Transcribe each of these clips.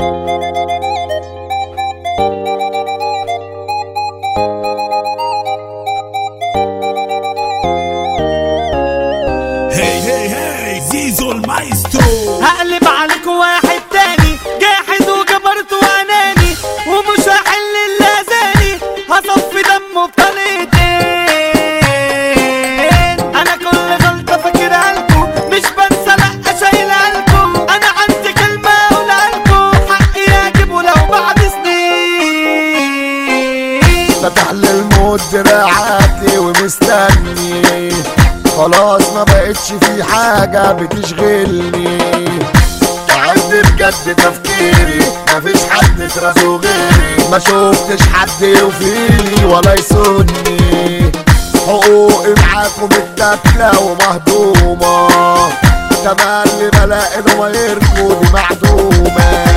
هي هي هي زيزو المايسترو هقلب عليك واحد تاني جاحد وجبرت واناني ومش هحل اللازاني هصفي دمه بطريقتين انا كل غلطة فاكرها لكم مش بنسى لا شايلها لكم انا عندي كلمة اقولها لكم حقي اجيبه لو بعد سنين فتح للموت دراعاتي ومستني خلاص ما بقتش في حاجة بتشغلني تعبت بجد تفكيري مفيش حد ترازه غيري ما شفتش حد يوفيلي ولا يسني حقوقي معاكم متاكلة ومهضومة تملي بلاقي ضمايركوا دي معدومة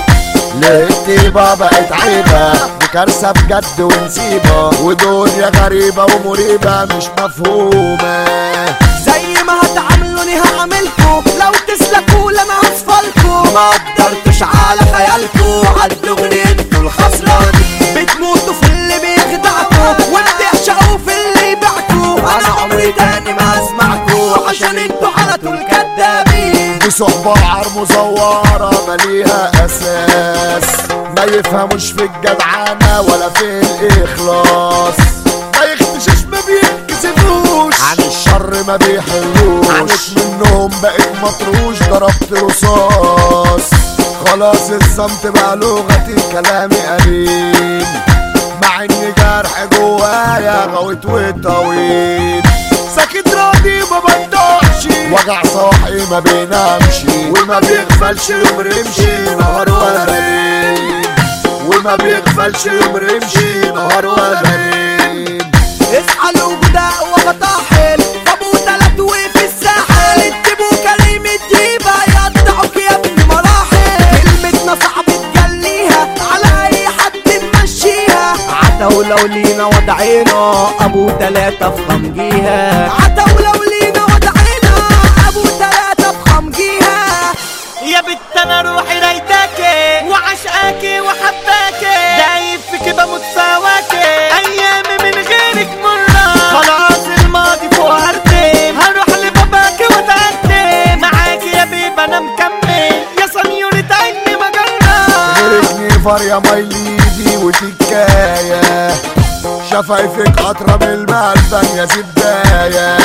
الهتيبة بقت عيبة دي كارثة بجد ونسيبة ودنيا غريبة ومريبة مش مفهومة زي ما هتعاملوني هعملكوا لو تسلكوا لما هصفلكوا ما قدرتش على خيالكوا عالدغري انتوا الخسرانين بتموتوا في اللي بيخدعكوا وبتعشقوا في اللي يبيعكوا انا عمري تاني ما اسمعكوا عشان انتوا على طول كدابين دي صحبة عار مزورة مليها أساس ما يفهموش في الجدعنة ولا في الإخلاص ما يختشش ما بيتكسفوش عن الشر ما بيحلوش عنك منهم بقيت مطروش ضربت رصاص خلاص الصمت بقى لغتي كلامي قليل مع اني جرح جوايا غويت وطويل ساكت راضي ما بندعش وجع صاحي ما بينامش وما بيغفلش يوم رمشي نهار ولا ليل وما بيغفلش يوم رمشي نهار ولا ليل اصحى وبداء وبطاحل ابو تلات وفي الساحل اتبوا كريم الديبة يقطعوك يا ابن مراحل كلمتنا صعب تجليها على اي حد نمشيها عتاو لو لينا وضعينا ابو تلاتة في خمجيها عتاو لو لينا وضعينا ابو تلاتة في خمجيها يا بت انا روحي رايتاكي وعشقاكي وحباكي دايب فيكي بموت سواكي ايامي من غيرك مرة خلاص الماضي فوق هردم هروح لباباكي واتقدم معاكي يا بيبا انا مكمل يا سنيورة عيني مجرة غيرك نيفر يا ميليدي وتكاية شفايفك قطرة من الملبن يا زبداية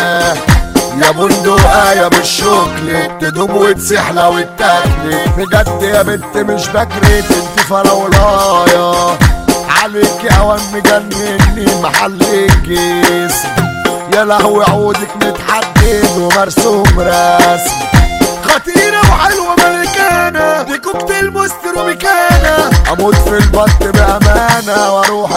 يا بندقاية بالشوكليت تدوب وتسيح لو اتاكلت بجد يا بنت مش بكرت انت فراولاية عليك اوام مجنني محل الجسم يا لهوي عودك متحدد ومرسوم رسم خطيرة وحلوة ملكانة دي كوكتيل مستر ومكانة اموت في البط بامانة واروح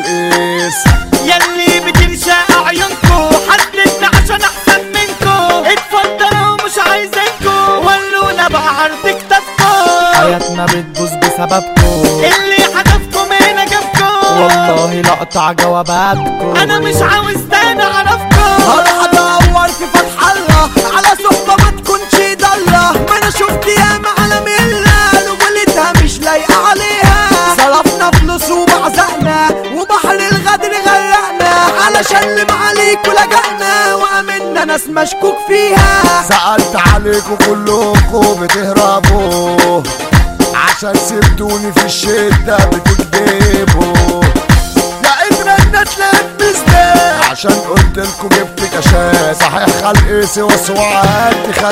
القيس يلي بتنشا عيونكو حددنا عشان احسن منكو اتفضلوا مش عايزينكو ولونا بقى عرض كتافكو حياتنا بتبوظ بسببكو اللي حدفكم هنا جابكو والله لقطع جواباتكو انا مش عاوز تاني اعرفكو هروح ادور في فتح الله على صحبه ما تكونش ضاله ما انا شفت ياما على مله رجولتها مش لايقه عليها صرفنا فلوس وبعزقنا وبحر الغدر غرقنا علشان اللي معاليك ولجأنا وامنا ناس مشكوك فيها سألت عليكم كلكم بتهربوا عشان سبتوني في الشدة بتكذبوا لقيت رنة تلبس ده عشان قلت لكم جبت كشاف صحيح خلقي سوى سوعات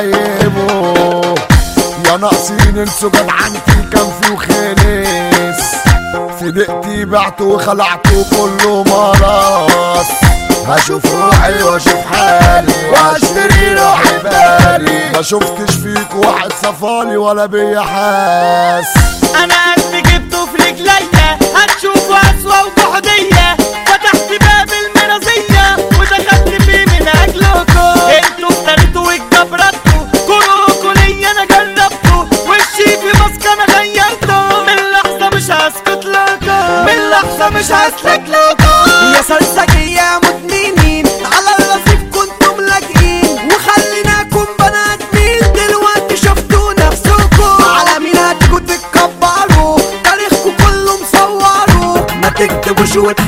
تخيبوا يا ناقصين انسوا جدعنتي كان في وخلص في دقتي بعته وخلعته كله مرض هشوف روحي واشوف حالي واشتري روحي بالي ما شفتش فيك واحد صفالي ولا بيا حاس انا قلبي جبته في رجليا هتشوفوا اسوا وجحودية فتحت باب المرازية ودخلت فيه من اجلكم انتوا اخترتوا واتجبرتوا كروكوا ليا انا جربته وشي في ماسك انا غيرته من لحظة مش هسكت لكم من لحظة مش هسلك لكم يا سلسجية مدمنين على الرصيف كنتم لاجئين وخليناكم بنات مين دلوقتي شفتوا نفسكم على مين هتجوا تتكبروا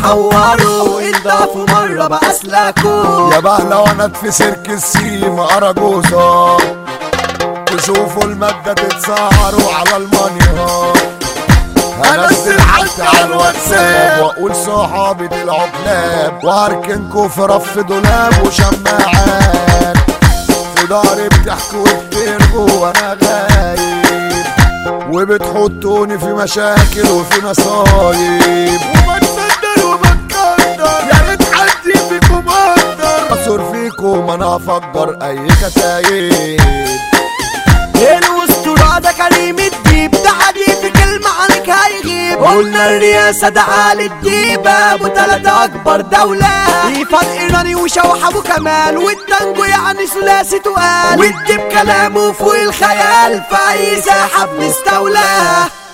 تحوروا انضافوا مرة بقى اسلاكوا يا بهلة وانا في سيرك السيما اراجوزة تشوفوا المادة تتسهروا على المانيهات هنزل حتى على الواتساب واقول صحابي تلعب لاب وهركنكوا في رف دولاب وشماعات في ضهري بتحكوا وبترجوا وانا غايب وبتحطوني في مشاكل وفي مصايب وبتصدر وبتقدر يا ريت حد فيكم اقدر اثر فيكم انا افجر اي كتايب الاسطورة ده كريم الديب ده حديث كلمة عنك هيغيب قلنا الرئاسة ده عالي الديب ابو تلاتة اكبر دولة ايفاد ايراني وشوح ابو كمال والتانجو يعني ثلاثي تقال والديب كلامه فوق الخيال في اي ساحة بنستولى